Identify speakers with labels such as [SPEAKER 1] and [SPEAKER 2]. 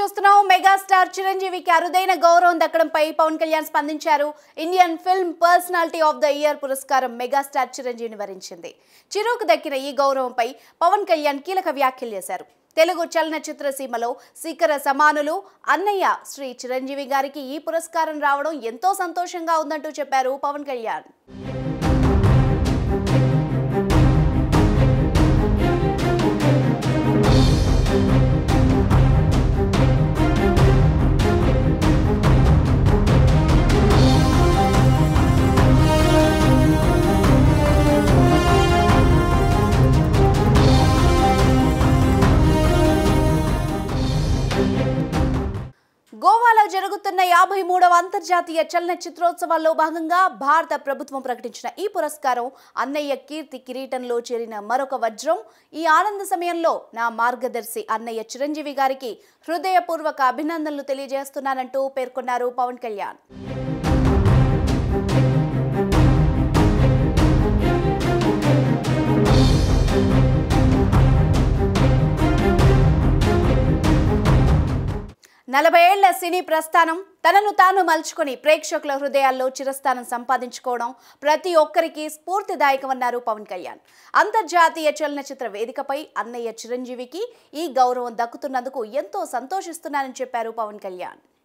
[SPEAKER 1] చూస్తున్నాం మెగాస్టార్ చిరంజీవికి అరుదైన గౌరవం దక్కడంపై పవన్ కళ్యాణ్ స్పందించారు Indian film personality of the year పురస్కారం మెగాస్టార్ చిరంజీవిని వరించింది చిరుకు దక్కిన ఈ గౌరవంపై పవన్ కళ్యాణ్ కీలక వ్యాఖ్యలు చేశారు తెలుగు చలనచిత్ర సీమలో శిఖర సమానులు అన్నయ్య శ్రీ చిరంజీవి గారికి ఈ పురస్కారం రావడం ఎంతో సంతోషంగా ఉందంటూ చెప్పారు పవన్ కళ్యాణ్ గోవాలో జరుగుతున్న యాభై మూడవ అంతర్జాతీయ చలన చిత్రోత్సవాల్లో భాగంగా భారత ప్రభుత్వం ప్రకటించిన ఈ పురస్కారం అన్నయ్య కీర్తి కిరీటంలో చేరిన మరొక వజ్రం ఈ ఆనంద సమయంలో నా మార్గదర్శి అన్నయ్య చిరంజీవి గారికి హృదయపూర్వక అభినందనలు తెలియజేస్తున్నానంటూ పేర్కొన్నారు పవన్ కళ్యాణ్ నలభై ఏళ్ల సినీ ప్రస్థానం తనను తాను మలుచుకొని ప్రేక్షకుల హృదయాల్లో చిరస్థానం సంపాదించుకోవడం ప్రతి ఒక్కరికి స్ఫూర్తిదాయకమన్నారు పవన్ కళ్యాణ్ అంతర్జాతీయ చలనచిత్ర వేదికపై అన్నయ్య చిరంజీవికి ఈ గౌరవం దక్కుతున్నందుకు ఎంతో సంతోషిస్తున్నానని చెప్పారు పవన్ కళ్యాణ్